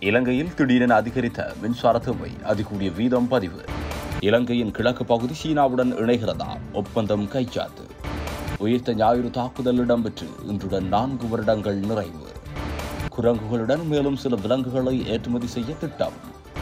இலங்கையில் திடீரென அதிகரித்த மின்சார தேவை அதிகூடிய வீதம் பதிவு இலங்கையின் கிழக்கு பகுதி சீனாவுடன் இணைகிறதா ஒப்பந்தம் கைச்சாத்து உயிர்த்த ஞாயிறு தாக்குதல் இடம்பெற்று இன்றுடன் நான்கு வருடங்கள் நிறைவு குரங்குகளுடன் மேலும் சில விலங்குகளை ஏற்றுமதி செய்ய திட்டம்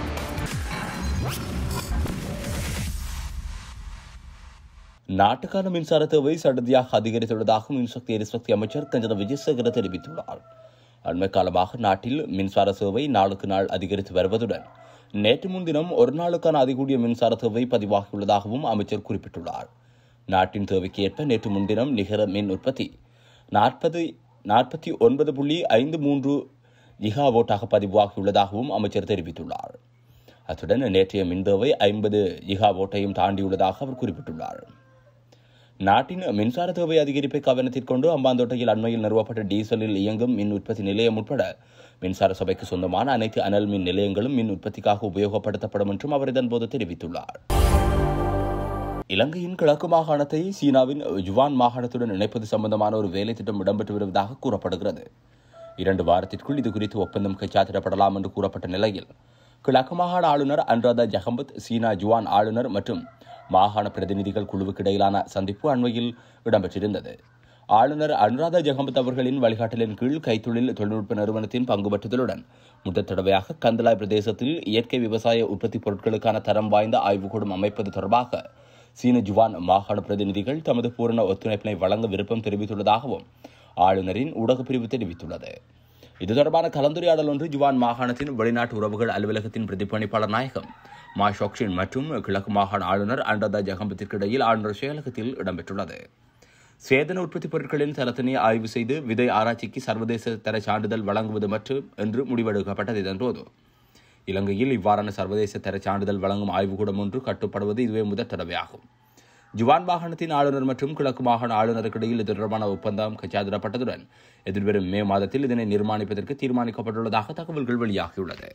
நாட்டுக்கான மின்சார தேவை சடதியாக அதிகரித்துள்ளதாக மின்சக்தி எரிசக்தி அமைச்சர் கஞ்சன விஜயசேகர தெரிவித்துள்ளார் அண்மை காலமாக நாட்டில் மின்சார சேவை நாளுக்கு நாள் அதிகரித்து வருவதுடன் நேற்று முன்தினம் ஒரு நாளுக்கான அதிகூடிய மின்சார தேவை பதிவாகியுள்ளதாகவும் அமைச்சர் குறிப்பிட்டுள்ளார் நாட்டின் தேவைக்கு ஏற்ப நேற்று முன்தினம் நிகர மின் உற்பத்தி நாற்பது நாற்பத்தி ஒன்பது புள்ளி ஐந்து மூன்று ஜிகாவோட்டாக பதிவாகியுள்ளதாகவும் அமைச்சர் தெரிவித்துள்ளார் அத்துடன் நேற்றைய மின் தேவை ஐம்பது ஜிகாவோட்டையும் தாண்டியுள்ளதாக அவர் குறிப்பிட்டுள்ளார் நாட்டின் மின்சார தேவை அதிகரிப்பை கவனத்திற்கொண்டு அம்பாந்தோட்டையில் அண்மையில் நிறுவப்பட்ட டீசலில் இயங்கும் மின் உற்பத்தி நிலையம் உட்பட மின்சார சபைக்கு சொந்தமான அனைத்து அனல் மின் நிலையங்களும் மின் உற்பத்திக்காக உபயோகப்படுத்தப்படும் என்றும் அவர் இதன்போது தெரிவித்துள்ளார் இலங்கையின் கிழக்கு மாகாணத்தை சீனாவின் ஜுவான் மாகாணத்துடன் இணைப்பது சம்பந்தமான ஒரு வேலை திட்டம் இடம்பெற்று வருவதாக கூறப்படுகிறது இரண்டு வாரத்திற்குள் இது குறித்து ஒப்பந்தம் கைச்சாத்திடப்படலாம் என்று கூறப்பட்ட நிலையில் கிழக்கு மாகாண ஆளுநர் அன்ராதா ஜஹம்பத் சீனா ஜுவான் ஆளுநர் மற்றும் மாகாண பிரதிநிதிகள் குழுவுக்கு இடையிலான சந்திப்பு அண்மையில் இடம்பெற்றிருந்தது ஆளுநர் அனுராதா ஜெகம்பத் அவர்களின் வழிகாட்டலின் கீழ் கைத்தொழில் தொழில்நுட்ப நிறுவனத்தின் பங்கு பற்றுதலுடன் முதல் தடவையாக கந்தலாய் பிரதேசத்தில் இயற்கை விவசாய உற்பத்தி பொருட்களுக்கான தரம் வாய்ந்த ஆய்வுக்கூடம் அமைப்பது தொடர்பாக சீன ஜுவான் மாகாண பிரதிநிதிகள் தமது பூரண ஒத்துழைப்பினை வழங்க விருப்பம் தெரிவித்துள்ளதாகவும் ஆளுநரின் ஊடகப் பிரிவு தெரிவித்துள்ளது இது தொடர்பான கலந்துரையாடல் ஒன்று ஜுவான் மாகாணத்தின் வெளிநாட்டு உறவுகள் அலுவலகத்தின் பிரதிபலிப்பாளர் நாயகம் மா ஷோக்ஷின் மற்றும் கிழக்கு மாகாண ஆளுநர் அண்டதா ஜெகம்பத்திற்கு இடையில் ஆளுநர் செயலகத்தில் இடம்பெற்றுள்ளது சேதன உற்பத்தி பொருட்களின் தரத்தினை ஆய்வு செய்து விதை ஆராய்ச்சிக்கு சர்வதேச தர சான்றிதழ் வழங்குவது மற்றும் என்று முடிவெடுக்கப்பட்டது இதன்போது இலங்கையில் இவ்வாறான சர்வதேச தர சான்றிதழ் வழங்கும் ஆய்வுக்கூடம் ஒன்று கட்டுப்படுவது இதுவே முதல் தடவையாகும் ஜுவான் மாகாணத்தின் ஆளுநர் மற்றும் கிழக்கு மாகாண ஆளுநருக்கு இடையில் இது தொடர்பான ஒப்பந்தம் கைச்சாதிடப்பட்டதுடன் எதிர்வரும் மே மாதத்தில் இதனை நிர்மாணிப்பதற்கு தீர்மானிக்கப்பட்டுள்ளதாக தகவல்கள் வெளியாகியுள்ளது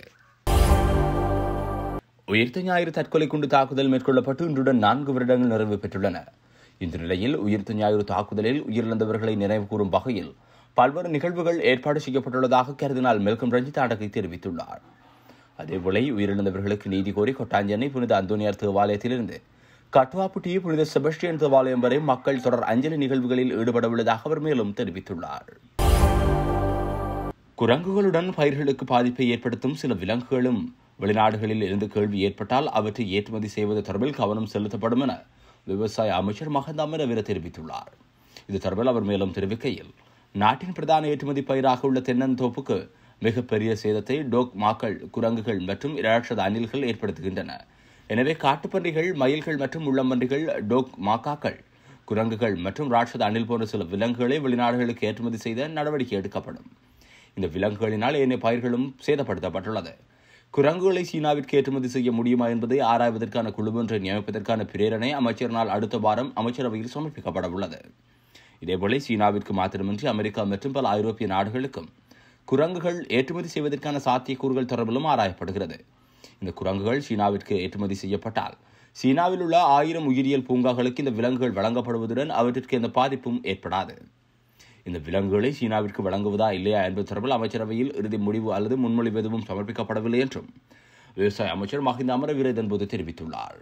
உயிர்த்த ஞாயிறு தற்கொலை குண்டு தாக்குதல் மேற்கொள்ளப்பட்டு இன்றுடன் நான்கு வருடங்கள் நிறைவு பெற்றுள்ளன இந்த நிலையில் உயிர்த்த ஞாயிறு தாக்குதலில் உயிரிழந்தவர்களை நினைவு கூறும் வகையில் பல்வேறு நிகழ்வுகள் ஏற்பாடு செய்யப்பட்டுள்ளதாக கருதினால் மெல்கம் ரஞ்சித் ஆடகை தெரிவித்துள்ளார் அதேபோல உயிரிழந்தவர்களுக்கு நீதி கோரி கொட்டாஞ்சேனை புனித அந்தோனியார் தேவாலயத்திலிருந்து கட்டுவாப்புட்டி புனித செபஸ்டியன் தேவாலயம் வரை மக்கள் தொடர் அஞ்சலி நிகழ்வுகளில் ஈடுபடவுள்ளதாக அவர் மேலும் தெரிவித்துள்ளார் குரங்குகளுடன் பயிர்களுக்கு பாதிப்பை ஏற்படுத்தும் சில விலங்குகளும் வெளிநாடுகளில் இருந்து கேள்வி ஏற்பட்டால் அவற்றை ஏற்றுமதி செய்வது தொடர்பில் கவனம் செலுத்தப்படும் என விவசாய அமைச்சர் மகந்த அமரவீர தெரிவித்துள்ளார் இது தொடர்பில் அவர் மேலும் தெரிவிக்கையில் நாட்டின் பிரதான ஏற்றுமதி பயிராக உள்ள தென்னந்தோப்புக்கு மிகப்பெரிய சேதத்தை டோக் மாக்கள் குரங்குகள் மற்றும் இராட்சத அணில்கள் ஏற்படுத்துகின்றன எனவே காட்டுப்பன்றிகள் மயில்கள் மற்றும் உள்ளம்பன்றிகள் டோக் மாக்காக்கள் குரங்குகள் மற்றும் ராட்சத அணில் போன்ற சில விலங்குகளை வெளிநாடுகளுக்கு ஏற்றுமதி செய்த நடவடிக்கை எடுக்கப்படும் இந்த விலங்குகளினால் ஏனைய பயிர்களும் சேதப்படுத்தப்பட்டுள்ளது குரங்குகளை சீனாவிற்கு ஏற்றுமதி செய்ய முடியுமா என்பதை ஆராய்வதற்கான குழு ஒன்றை நியமிப்பதற்கான பிரேரணை அமைச்சரினால் அடுத்த வாரம் அமைச்சரவையில் சமர்ப்பிக்கப்பட உள்ளது இதேபோல சீனாவிற்கு மாத்திரமின்றி அமெரிக்கா மற்றும் பல ஐரோப்பிய நாடுகளுக்கும் குரங்குகள் ஏற்றுமதி செய்வதற்கான சாத்தியக்கூறுகள் தொடர்பிலும் ஆராயப்படுகிறது இந்த குரங்குகள் சீனாவிற்கு ஏற்றுமதி செய்யப்பட்டால் சீனாவில் உள்ள ஆயிரம் உயிரியல் பூங்காக்களுக்கு இந்த விலங்குகள் வழங்கப்படுவதுடன் அவற்றிற்கு எந்த பாதிப்பும் ஏற்படாது இந்த விலங்குகளை சீனாவிற்கு வழங்குவதா இல்லையா என்பது தொடர்பில் அமைச்சரவையில் இறுதி முடிவு அல்லது முன்மொழிவு எதுவும் சமர்ப்பிக்கப்படவில்லை என்றும் விவசாய அமைச்சர் மஹிந்த அமரவீர இதன்போது தெரிவித்துள்ளார்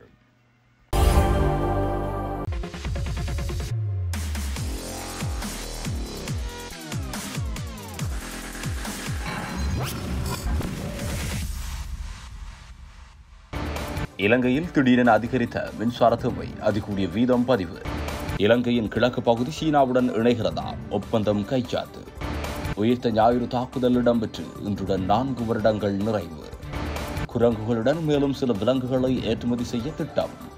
இலங்கையில் திடீரென அதிகரித்த மின்சார தேவை அதிகூடிய வீதம் பதிவு இலங்கையின் கிழக்கு பகுதி சீனாவுடன் இணைகிறதா ஒப்பந்தம் கைச்சாத்து உயிர்த்த ஞாயிறு தாக்குதல் இடம்பெற்று இன்றுடன் நான்கு வருடங்கள் நிறைவு குரங்குகளுடன் மேலும் சில விலங்குகளை ஏற்றுமதி செய்ய திட்டம்